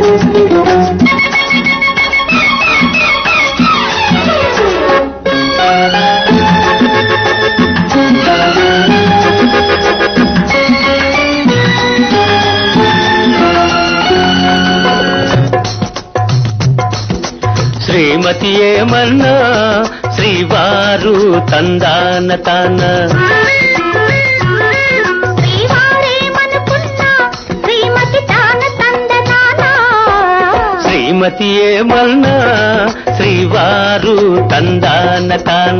శ్రీమతి ఏమన్నా శ్రీవారు తందాన తాన శ్రీవారేమనుకున్నా శ్రీమతి తాన తందనానా శ్రీమతి ఏమన్నా శ్రీవారు తందాన తాన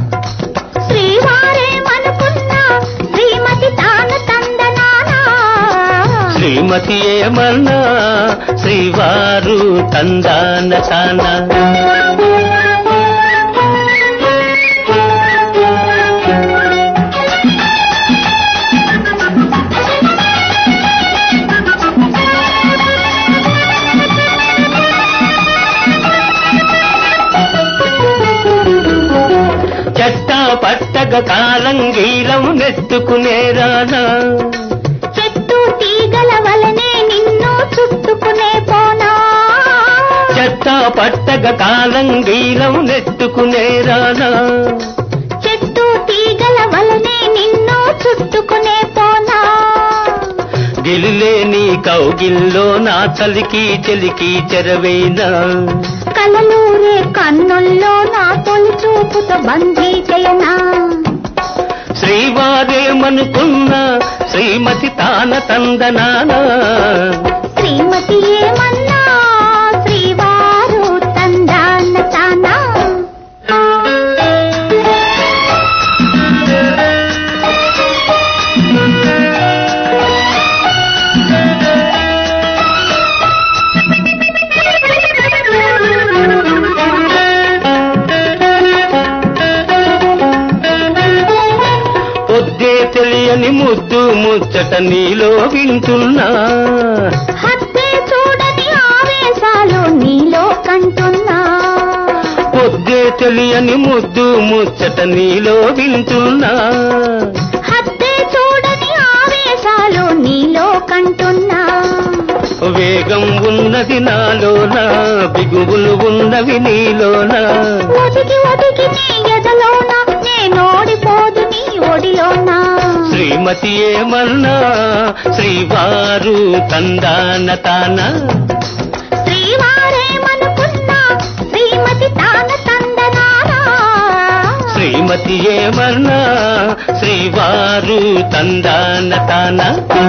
శ్రీవారేమనుకున్నా శ్రీమతి తాన తందనానా శ్రీమతి ఏమన్నా శ్రీవారు తందాన తాన చెట్ట పట్టక కాలం గీలం నెత్తుకునే రానా చెట్టు తీగల వలనే నిన్ను చుట్టుకునే పోనా చెట్ట పట్టక కాలం గీలం నెత్తుకునే రానా చెట్టు తీగల వలనే నిన్ను చుట్టుకునే పోనా గిలిలేని కౌగిల్లో నా చలికి చెలికి చెరవేనా కలలూరే కన్నుల్లో నా తొలి చూపుతో బందీ చేయనా శ్రీవారేమనుకున్న శ్రీమతి తాన తందనానా శ్రీమతి ఏమన్నా శ్రీవారు తందాన తానా పొద్దే తెలియని ముద్దు ముచ్చట నీలో వింటున్నా హత్తే చూడని ఆవేశాలు నీలో కంటున్నా పొద్దే తెలియని ముద్దు ముచ్చట నీలో వింటున్నా హత్తే చూడని ఆవేశాలు నీలో కంటున్నా వేగం ఉన్నది నాలోన బిగువులు ఉన్నవి నీలోన ఒదిగి ఒదిగి నీ ఎదలోన నేనోడిపోదు నీ ఒడిలోనా శ్రీమతి ఏమన్నా శ్రీవారు తందాన తాన శ్రీవారేమనుకున్నా శ్రీమతి తాన తందనానా శ్రీమతి ఏమన్నా శ్రీవారు తందాన తాన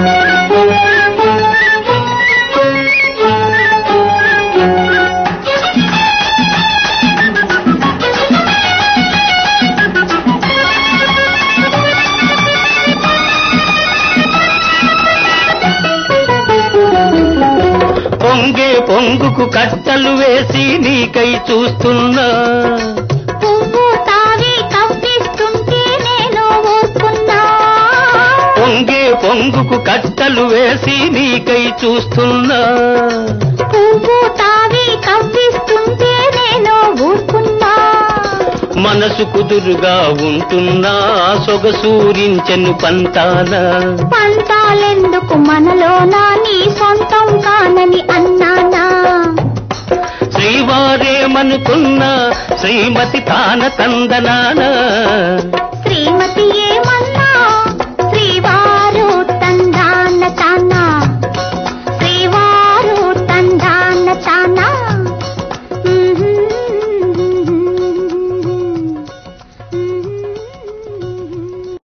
పొంగే పొంగుకు కట్టలు వేసి నీకై చూస్తున్నా పువ్వు తావి కవ్విస్తుంటే నేను ఊరుకున్నా పొంగే పొంగుకు కట్టలు వేసి నీకై చూస్తున్నా పువ్వు తావి కవ్విస్తుంటే నేను ఊరుకున్నా మనసు కుదురుగా ఉంటున్నా సొగసూరించెను పంతాన పంతాలెందుకు మనలోనా నీ సొంతం కానని అన్నానా శ్రీవారేమనుకున్నా శ్రీమతి తాన తందనాన